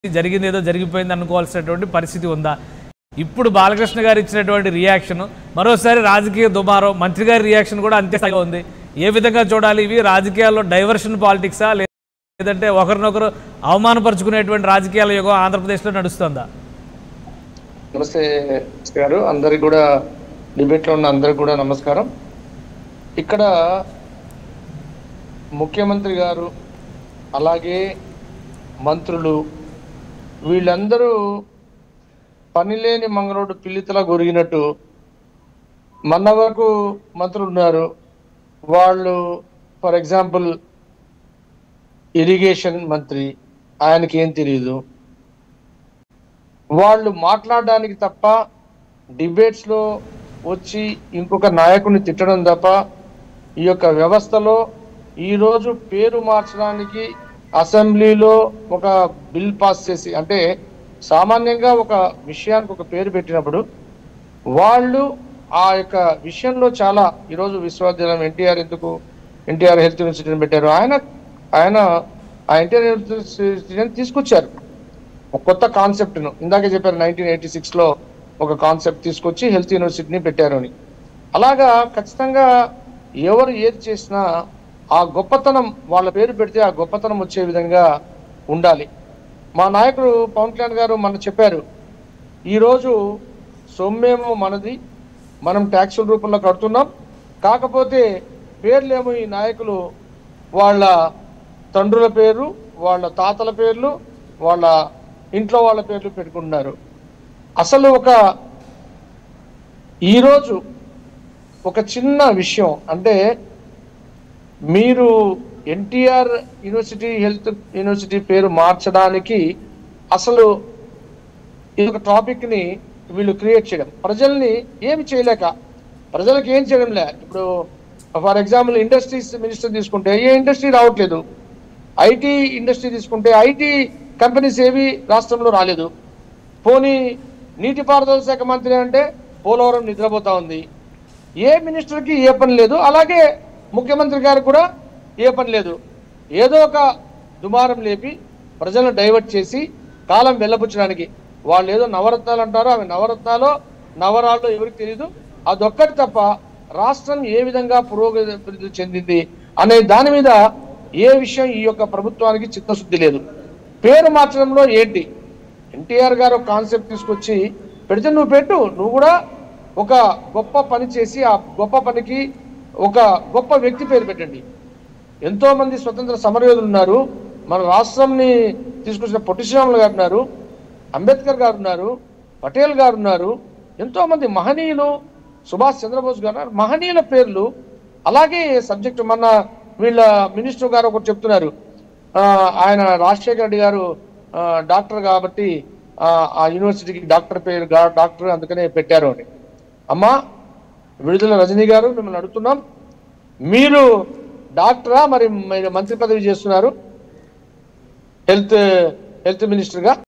జరిగింది ఏదో జరిగిపోయింది అనుకోవాల్సినటువంటి పరిస్థితి ఉందా ఇప్పుడు బాలకృష్ణ గారు ఇచ్చినటువంటి రియాక్షన్ మరోసారి రాజకీయ దుమారం మంత్రి గారి రియాక్షన్ కూడా అంతే స్థాయిలో ఉంది ఏ విధంగా చూడాలి ఇవి రాజకీయాల్లో డైవర్షన్ పాలిటిక్సా లేదంటే ఒకరినొకరు అవమానపరుచుకునేటువంటి రాజకీయాల యుగం ఆంధ్రప్రదేశ్లో నడుస్తుందా నమస్తే గారు అందరికి కూడా డిబేట్ లో ఉన్న అందరికి కూడా నమస్కారం ఇక్కడ ముఖ్యమంత్రి గారు అలాగే మంత్రులు వీళ్ళందరూ పనిలేని మంగళోడు పిల్లితలా గొరిగినట్టు మన వరకు మంత్రులు ఉన్నారు వాళ్ళు ఫర్ ఎగ్జాంపుల్ ఇరిగేషన్ మంత్రి ఆయనకి ఏం తెలియదు వాళ్ళు మాట్లాడడానికి తప్ప డిబేట్స్ లో వచ్చి ఇంకొక నాయకుడిని తిట్టడం తప్ప ఈ యొక్క వ్యవస్థలో ఈ రోజు పేరు మార్చడానికి అసెంబ్లీలో ఒక బిల్ పాస్ చేసి అంటే సామాన్యంగా ఒక విషయానికి ఒక పేరు పెట్టినప్పుడు వాళ్ళు ఆ యొక్క విషయంలో చాలా ఈరోజు విశ్వవిద్యాలయం ఎన్టీఆర్ ఎందుకు ఎన్టీఆర్ హెల్త్ యూనివర్సిటీని పెట్టారు ఆయన ఆయన ఆ ఎన్టీఆర్ యూనివర్సిటీని తీసుకొచ్చారు ఒక కొత్త కాన్సెప్ట్ ను ఇందాకే చెప్పారు నైన్టీన్ ఎయిటీ సిక్స్ లో ఒక కాన్సెప్ట్ తీసుకొచ్చి హెల్త్ యూనివర్సిటీని పెట్టారు అని అలాగా ఖచ్చితంగా ఎవరు ఏది చేసినా ఆ గొప్పతనం వాళ్ళ పేరు పెడితే ఆ గొప్పతనం వచ్చే విధంగా ఉండాలి మా నాయకుడు పవన్ కళ్యాణ్ గారు మన చెప్పారు ఈరోజు సొమ్మేమో మనది మనం ట్యాక్సుల రూపంలో కడుతున్నాం కాకపోతే పేర్లేమో ఈ నాయకులు వాళ్ళ తండ్రుల పేరు వాళ్ళ తాతల పేర్లు వాళ్ళ ఇంట్లో వాళ్ళ పేర్లు పెట్టుకుంటున్నారు అసలు ఒక ఈరోజు ఒక చిన్న విషయం అంటే మీరు ఎన్టీఆర్ యూనివర్సిటీ హెల్త్ యూనివర్సిటీ పేరు మార్చడానికి అసలు ఈ ఒక టాపిక్ ని వీళ్ళు క్రియేట్ చేయడం ప్రజల్ని ఏమి చేయలేక ప్రజలకు ఏం చేయడం లే ఇప్పుడు ఫర్ ఎగ్జాంపుల్ ఇండస్ట్రీస్ మినిస్టర్ తీసుకుంటే ఏ ఇండస్ట్రీ రావట్లేదు ఐటీ ఇండస్ట్రీ తీసుకుంటే ఐటీ కంపెనీస్ ఏవి రాష్ట్రంలో రాలేదు పోనీ నీటిపారుదల శాఖ మంత్రి అంటే పోలవరం నిద్రపోతా ఉంది ఏ మినిస్టర్కి ఏ పని లేదు అలాగే ముఖ్యమంత్రి గారికి కూడా ఏ పని లేదు ఏదో ఒక దుమారం లేపి ప్రజలను డైవర్ట్ చేసి కాలం వెళ్ళబుచ్చడానికి వాళ్ళు ఏదో నవరత్నాలు అంటారో అవి నవరత్నాలు నవరాల్లో ఎవరికి తెలియదు అదొక్కటి తప్ప రాష్ట్రం ఏ విధంగా పురోగతి చెందింది అనే దాని మీద ఏ విషయం ఈ యొక్క ప్రభుత్వానికి చిత్తశుద్ధి లేదు పేరు మార్చడంలో ఏంటి ఎన్టీఆర్ గారు ఒక కాన్సెప్ట్ తీసుకొచ్చి పెడితే నువ్వు పెట్టు నువ్వు కూడా ఒక గొప్ప పని చేసి ఆ గొప్ప పనికి ఒక గొప్ప వ్యక్తి పేరు పెట్టండి ఎంతో మంది స్వతంత్ర సమరయోధులు ఉన్నారు మన రాష్ట్రంని తీసుకొచ్చిన పొట్టి శ్రీరాములు గారు ఉన్నారు అంబేద్కర్ గారు ఉన్నారు పటేల్ గారు ఉన్నారు ఎంతో మంది మహనీయులు సుభాష్ చంద్రబోస్ గారు ఉన్నారు మహనీయుల పేర్లు అలాగే సబ్జెక్టు మొన్న వీళ్ళ మినిస్టర్ గారు ఒకటి చెప్తున్నారు ఆ, ఆయన రాజశేఖర రెడ్డి గారు ఆ, డాక్టర్ కాబట్టి ఆ, ఆ యూనివర్సిటీకి డాక్టర్ పేరు గా- డాక్టర్ అందుకనే పెట్టారు అని అమ్మా విడుదల రజనీ గారు మిమ్మల్ని అడుగుతున్నాం మీరు డాక్టరా మరి మీరు మంత్రి పదవి చేస్తున్నారు హెల్త్ హెల్త్ మినిస్టర్గా